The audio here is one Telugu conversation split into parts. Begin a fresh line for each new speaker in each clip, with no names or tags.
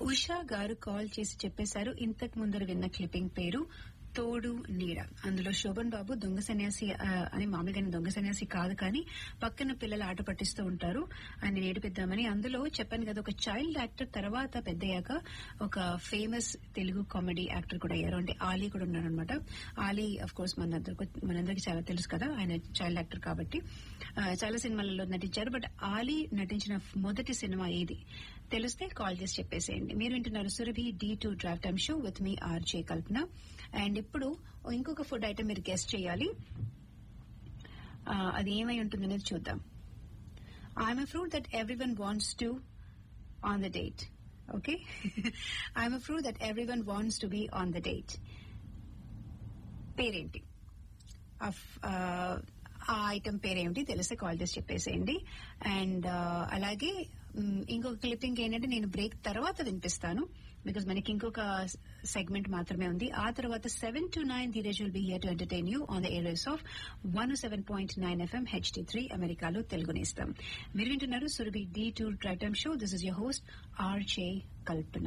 ఉషా గారు కాల్ చేసి చెప్పేశారు ఇంతకు ముందర విన్న క్లిప్పింగ్ పేరు తోడు నీడ అందులో శోభన్ బాబు దొంగ సన్యాసి ఆ, అని మామూలుగా దొంగ సన్యాసి కాదు కానీ పక్కన పిల్లలు ఆట పట్టిస్తూ ఉంటారు ఆయన నేర్పిద్దామని అందులో చెప్పాను కదా ఒక చైల్డ్ యాక్టర్ తర్వాత పెద్దయ్యాక ఒక ఫేమస్ తెలుగు కామెడీ యాక్టర్ కూడా అయ్యారు అంటే ఆలీ కూడా ఉన్నారు అనమాట ఆలీ అఫ్ కోర్స్ మనందరికి మనందరికి చాలా తెలుసు కదా ఆయన చైల్డ్ యాక్టర్ కాబట్టి ఆ, చాలా సినిమాలలో నటించారు బట్ ఆలీ నటించిన మొదటి సినిమా ఏది తెలిస్తే కాల్ చేసి చెప్పేసేయండి మీరు వింటున్నారు Surabhi D two drive time show with me RJ Kalpana and ఇప్పుడు ఇంకొక ఫుడ్ ఐటమ్ మీరు గెస్ట్ చేయాలి ఆ, అది ఏమై ఉంటుందనేది చూద్దాం I'm a fruit that everyone wants to on the date okay I'm a fruit that everyone wants to be on the date పేరేంటి అఫ్- ఆ, ఆ ఐటమ్ పేరేమిటి తెలిస్తే కాల్ చేసి చెప్పేసేయండి అండ్ అలాగే మ్, ఇంకొక క్లిప్పింగ్ ఏంటంటే నేను బ్రేక్ తర్వాత వినిపిస్తాను బికాస్ మనకి ఇంకొక సెగ్మెంట్ మాత్రమే ఉంది ఆ తర్వాత seven to nine Dheeraj will be here to entertain you on the airwaves of one seven point nine FM HD three అమెరికాలో తెలుగునేస్తాం మీరు వింటున్నారు Surabhi D two drive time show this is your host RJ Kalpana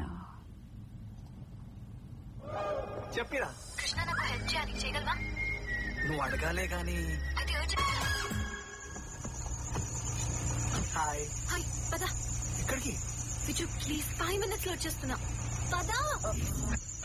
చెప్పిరా
కృష్ణ నాకు హెల్ప్ చేయాలి చేయగలవా
నువ్వు అడగాలే గాని
అది urgent.
హాయ్
హాయ్ పద
ఇక్కడికి
విజు ప్లీజ్ ఫైవ్ మినిట్స్ లో వచ్చేస్తున్నా పదా